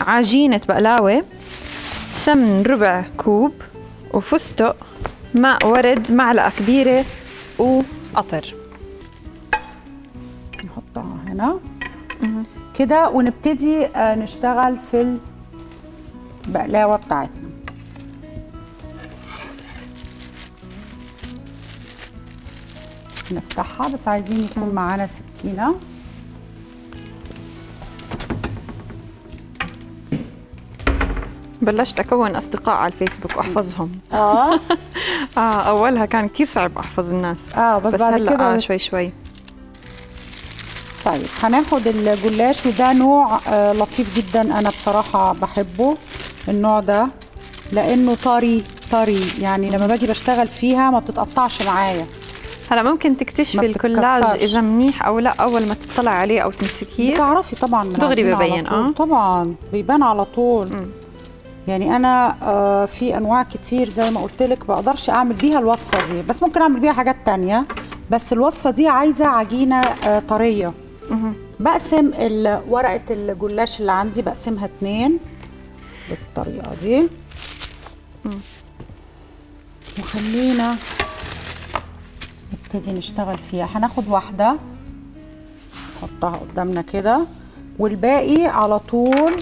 عجينة بقلاوة سمن ربع كوب وفستق ماء ورد معلقة كبيرة وقطر نحطها هنا كده ونبتدي آه، نشتغل في البقلاوه بتاعتنا نفتحها بس عايزين يكون معانا سكينه بلشت أكون أصدقاء على الفيسبوك وأحفظهم اه آه أولها كان كتير صعب أحفظ الناس اه بس, بس بعد هلا كده آه شوي شوي طيب هناخد الجلاش وده نوع آه لطيف جدا انا بصراحه بحبه النوع ده لانه طري طري يعني لما باجي بشتغل فيها ما بتتقطعش معايا هلا ممكن ما تكتشفي الكولاج بتتكسرش. إذا منيح أو لا أول ما تطلع عليه أو تمسكيه بتعرفي طبعا من دغري عندنا على ببين، طول. آه. طبعا بيبان على طول مم. يعني انا آه في انواع كتير زي ما قلت لك بقدرش اعمل بيها الوصفه دي بس ممكن اعمل بيها حاجات تانية بس الوصفه دي عايزه عجينه آه طريه بقسم ال- ورقه الجلاش اللي عندي بقسمها اتنين بالطريقه دي وخلينا نبتدي نشتغل فيها هناخد واحده نحطها قدامنا كده والباقي على طول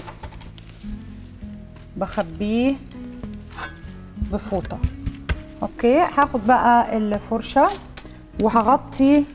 بخبيه بفوطه اوكي هاخد بقى الفرشه وهغطي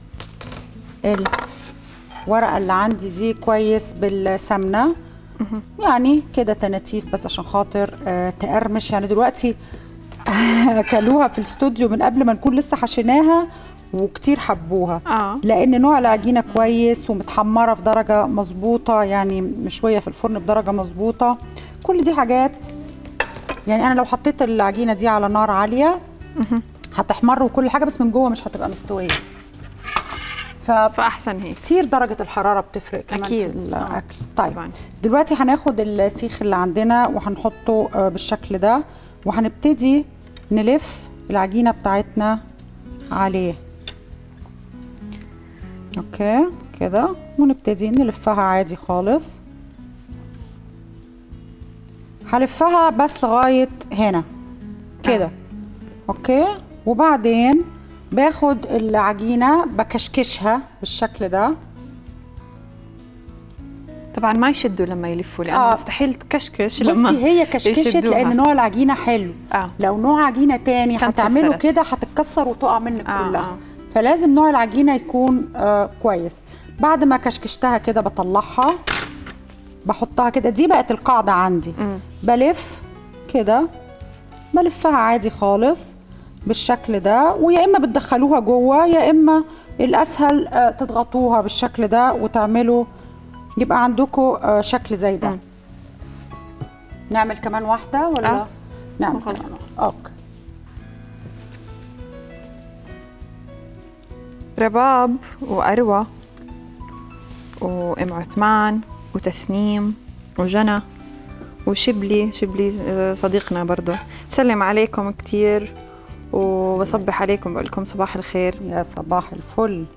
الورقه اللي عندي دي كويس بالسمنه يعني كده تناتيف بس عشان خاطر آه تقرمش يعني دلوقتي اكلوها في الاستوديو من قبل ما نكون لسه حشيناها وكتير حبوها آه. لان نوع العجينه كويس ومتحمره في درجه مظبوطه يعني مشويه في الفرن بدرجه مظبوطه كل دي حاجات يعني انا لو حطيت العجينه دي على نار عاليه هتحمر وكل حاجه بس من جوه مش هتبقى مستويه فكتير فأحسن هيك درجه الحراره بتفرق كمان أكيد. في آه. الاكل طيب طبعاً. دلوقتي هناخد السيخ اللي عندنا وهنحطه آه، بالشكل ده وهنبتدي نلف العجينه بتاعتنا عليه اوكي كده ونبتدي نلفها عادي خالص هلفها بس لغايه هنا كده اوكي وبعدين باخد العجينه بكشكشها بالشكل ده طبعا ما يشدوا لما يلفوا لأنه آه. مستحيل تكشكش لما بصي هي كشكشت يشدوها. لان نوع العجينه حلو آه. لو نوع عجينه تاني كان هتعمله كسرت. كده هتتكسر وتقع منك آه، كلها آه. فلازم نوع العجينه يكون آه كويس بعد ما كشكشتها كده بطلعها بحطها كده دي بقت القاعده عندي مم. بلف كده بلفها عادي خالص بالشكل ده ويا اما بتدخلوها جوه يا اما الاسهل آه، تضغطوها بالشكل ده وتعملوا يبقى عندكم آه، شكل زي ده مم. نعمل كمان واحده ولا آه. نعمل خلاص. كمان واحده اوكي رباب وأروى وأم عثمان وتسنيم وجنى وشبلي شبلي آه، صديقنا برضه سلم عليكم كتير وبصبح عليكم بقول لكم صباح الخير يا صباح الفل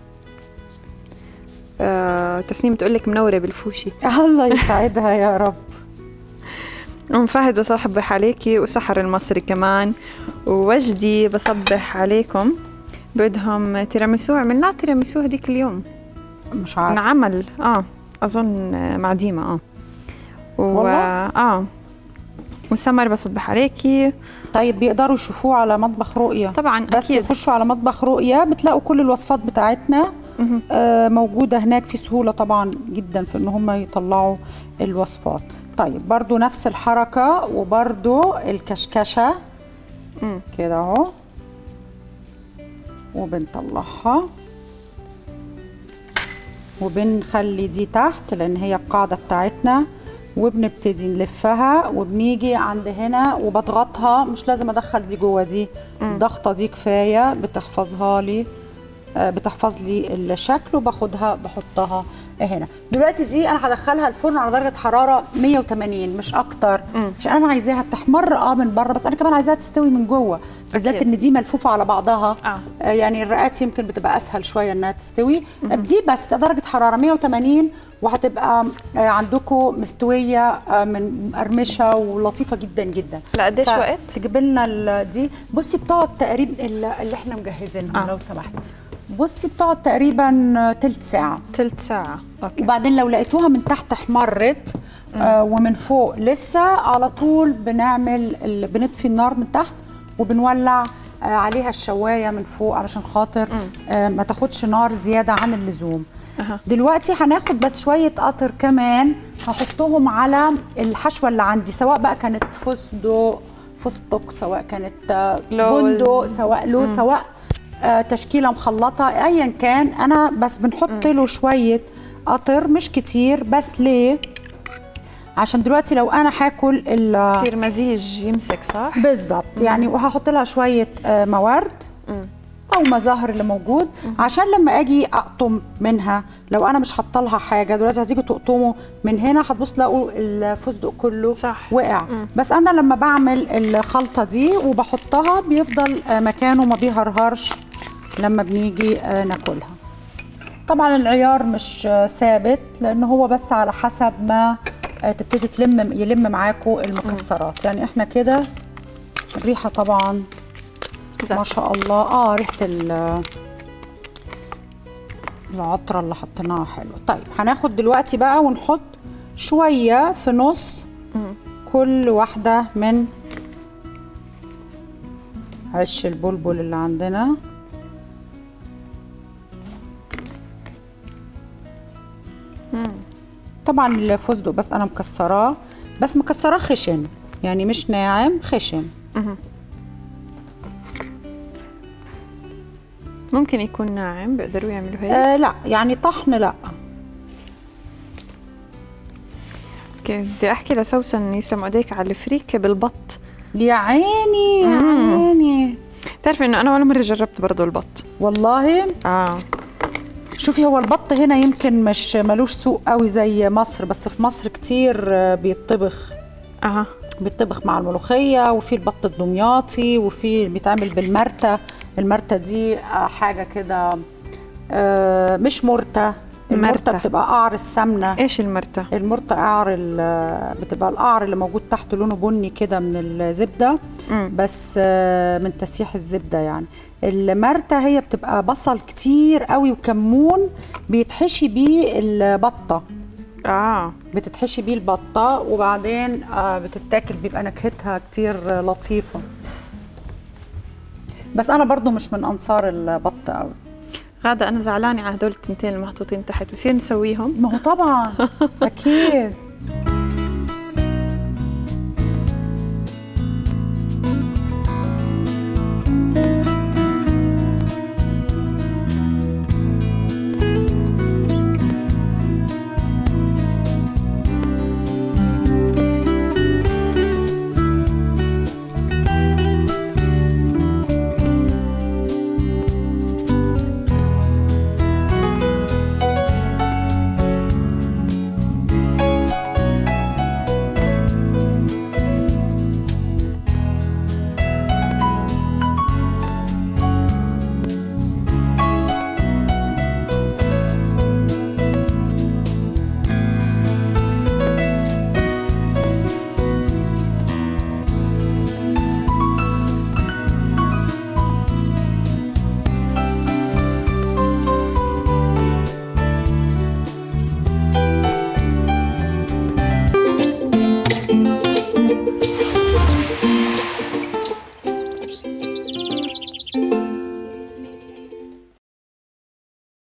آه، تسنيم تقول لك منورة بالفوشي الله يسعدها يا رب أم فهد بصبح عليكي وسحر المصري كمان ووجدي بصبح عليكم بدهم تيراميسو عملنا تيراميسو هذيك اليوم مش عارفه انعمل اه اظن آه، مع ديما اه و... والله؟ اه وسمر بصبح عليكي طيب بيقدروا يشوفوه على مطبخ رؤية طبعا بس اكيد يخشوا على مطبخ رؤية بتلاقوا كل الوصفات بتاعتنا مهم. آه، موجودة هناك في سهولة طبعا جدا في ان هم يطلعوا الوصفات طيب برضو نفس الحركة وبرضو الكشكشة مم. كده اهو وبنطلعها وبنخلي دي تحت لان هي القاعدة بتاعتنا وبنبتدي نلفها وبنيجي عند هنا وبضغطها مش لازم ادخل دي جوه دي الضغطة دي كفاية بتحفظها لي آه، بتحفظ لي الشكل وباخدها بحطها هنا دلوقتي دي انا هدخلها الفرن على درجه حراره 180 مش اكتر عشان انا عايزاها تحمر اه من بره بس انا كمان عايزاها تستوي من جوه بالذات أكيد. ان دي ملفوفه على بعضها آه. آه، يعني الرقات يمكن بتبقى اسهل شويه انها تستوي دي بس درجه حراره 180 وهتبقى آه، عندكم مستويه آه، من مقرمشه ولطيفه جدا جدا لا، قديش وقت؟ تجيب لنا ال- دي بصي بتقعد تقريبا ال- اللي احنا مجهزينهم آه. لو سمحت بصي بتقعد تقريبا آه، تلت ساعه تلت ساعة اوكي وبعدين لو لقيتوها من تحت احمرت آه ومن فوق لسه على طول بنعمل ال... بنطفي النار من تحت وبنولع آه عليها الشوايه من فوق علشان خاطر آه ما تاخدش نار زياده عن اللزوم أها. دلوقتي هناخد بس شويه قطر كمان هحطهم على الحشوه اللي عندي سواء بقى كانت فستق فستق سواء كانت آه، لوز. بندق سواء لوز سواء آه، تشكيله مخلطه ايا كان انا بس بنحط له شويه قطر مش كتير بس ليه عشان دلوقتي لو انا هاكل ال يصير مزيج يمسك صح؟ بالظبط يعني وهحط لها شويه آه، موارد او مظاهر اللي موجود عشان لما اجي اقطم منها لو انا مش حاطه لها حاجه دلوقتي هتيجوا تقطموا من هنا هتبص تلاقوا الفستق كله صح. وقع بس انا لما بعمل الخلطه دي وبحطها بيفضل آه، مكانه ما بيهرهرش لما بنيجي آه، ناكلها طبعا العيار مش آه، ثابت لان هو بس على حسب ما آه، تبتدي تلم يلم معاكم المكسرات يعني احنا كده الريحه طبعا ما شاء الله اه ريحه ال- العطره اللي حطيناها حلوه طيب هناخد دلوقتي بقى ونحط شويه في نص كل واحده من عش البلبل اللي عندنا طبعا الفستق بس انا مكسراه بس مكسراه خشن يعني مش ناعم خشن ممكن يكون ناعم بيقدروا يعملوا هيك آه لا يعني طحن لا اوكي بدي احكي لسوسن يسلم ايديك على الفريكه بالبط يا عيني يا عيني بتعرفي انه انا ولا مره جربت برضه البط والله اه شوفي هو البط هنا يمكن مش ملوش سوق قوي زي مصر بس في مصر كتير آه، بيطبخ اها بيطبخ مع الملوخية وفي البط الدمياطي وفي بيتعمل بالمرتة المرتة دي آه، حاجة كده آه، مش مرتة المرتة مرتة. بتبقى قعر السمنة ايش المرتة المرتة قعر ال- بتبقى القعر اللي موجود تحت لونه بني كده من الزبدة مم. بس آه، من تسيح الزبدة يعني المرتة هي بتبقى بصل كتير قوي وكمون بيتحشي بيه البطة اه بتتحشي بيه البطة وبعدين آه، بتتاكل بيبقى نكهتها كتير آه، لطيفة بس أنا برضو مش من أنصار البط قوي غادة أنا زعلانة على هدول التنتين المحطوطين تحت بصير نسويهم ما هو طبعا أكيد